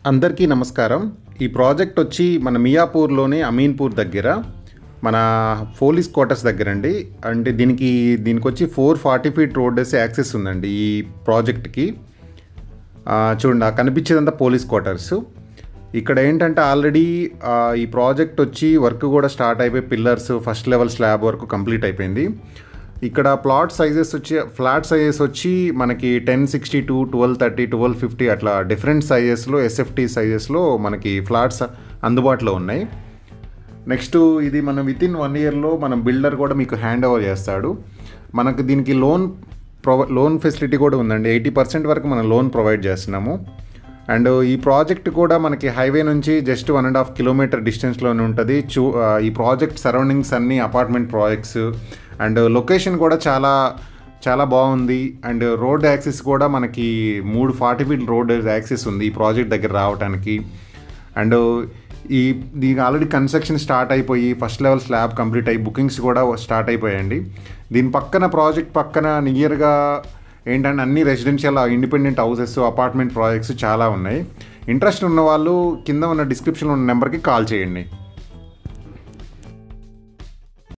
అందరికీ నమస్కారం ఈ ప్రాజెక్ట్ వచ్చి మన మియాపూర్లోని అమీన్పూర్ దగ్గర మన పోలీస్ క్వార్టర్స్ దగ్గర అండి అంటే దీనికి దీనికి వచ్చి ఫోర్ ఫార్టీ ఫీట్ రోడ్ వేసే యాక్సెస్ ఉందండి ఈ ప్రాజెక్ట్కి ఆ, చూడండి ఆ కనిపించేదంతా పోలీస్ క్వార్టర్స్ ఇక్కడ ఏంటంటే ఆల్రెడీ ఆ, ఈ ప్రాజెక్ట్ వచ్చి వర్క్ కూడా స్టార్ట్ అయిపోయి పిల్లర్స్ ఫస్ట్ లెవెల్ స్లాబ్ వరకు కంప్లీట్ అయిపోయింది ఇక్కడ ప్లాట్ సైజెస్ వచ్చి ఫ్లాట్ సైజెస్ వచ్చి మనకి ten sixty two twelve thirty twelve fifty అట్లా డిఫరెంట్ సైజెస్లో ఎస్ఎఫ్టీ సైజెస్లో మనకి ఫ్లాట్స్ అందుబాటులో ఉన్నాయి నెక్స్ట్ ఇది మనం విత్ ఇన్ వన్ ఇయర్లో మనం బిల్డర్ కూడా మీకు హ్యాండ్ ఓవర్ చేస్తాడు మనకు దీనికి లోన్ ప్రొవై లోన్ ఫెసిలిటీ కూడా ఉందండి ఎయిటీ పర్సెంట్ వరకు మనం లోన్ ప్రొవైడ్ చేస్తున్నాము అండ్ ఈ ప్రాజెక్ట్ కూడా మనకి హైవే నుంచి just one and half kilometre డిస్టెన్స్లోనే ఉంటుంది చూ ఆ, ఈ ప్రాజెక్ట్ సరౌండింగ్స్ అన్ని అపార్ట్మెంట్ ప్రాజెక్ట్స్ అండ్ లొకేషన్ కూడా చాలా చాలా బాగుంది అండ్ రోడ్ యాక్సెస్ కూడా మనకి మూడు ఫార్టీ ఫీట్ రోడ్ యాక్సెస్ ఉంది ఈ ప్రాజెక్ట్ దగ్గర రావడానికి అండ్ ఈ దీనికి ఆల్రెడీ కన్స్ట్రక్షన్ స్టార్ట్ అయిపోయి ఫస్ట్ లెవెల్ స్లాబ్ కంప్లీట్ అయ్యి బుకింగ్స్ కూడా స్టార్ట్ అయిపోయాయండి దీని పక్కన ప్రాజెక్ట్ పక్కన నియర్గా ఏంటంటే అన్ని residential independent houses apartment projects చాలా ఉన్నాయి ఇంట్రెస్ట్ ఉన్న వాళ్ళు కింద ఉన్న డిస్క్రిప్షన్లో ఉన్న నెంబర్కి కాల్ చేయండి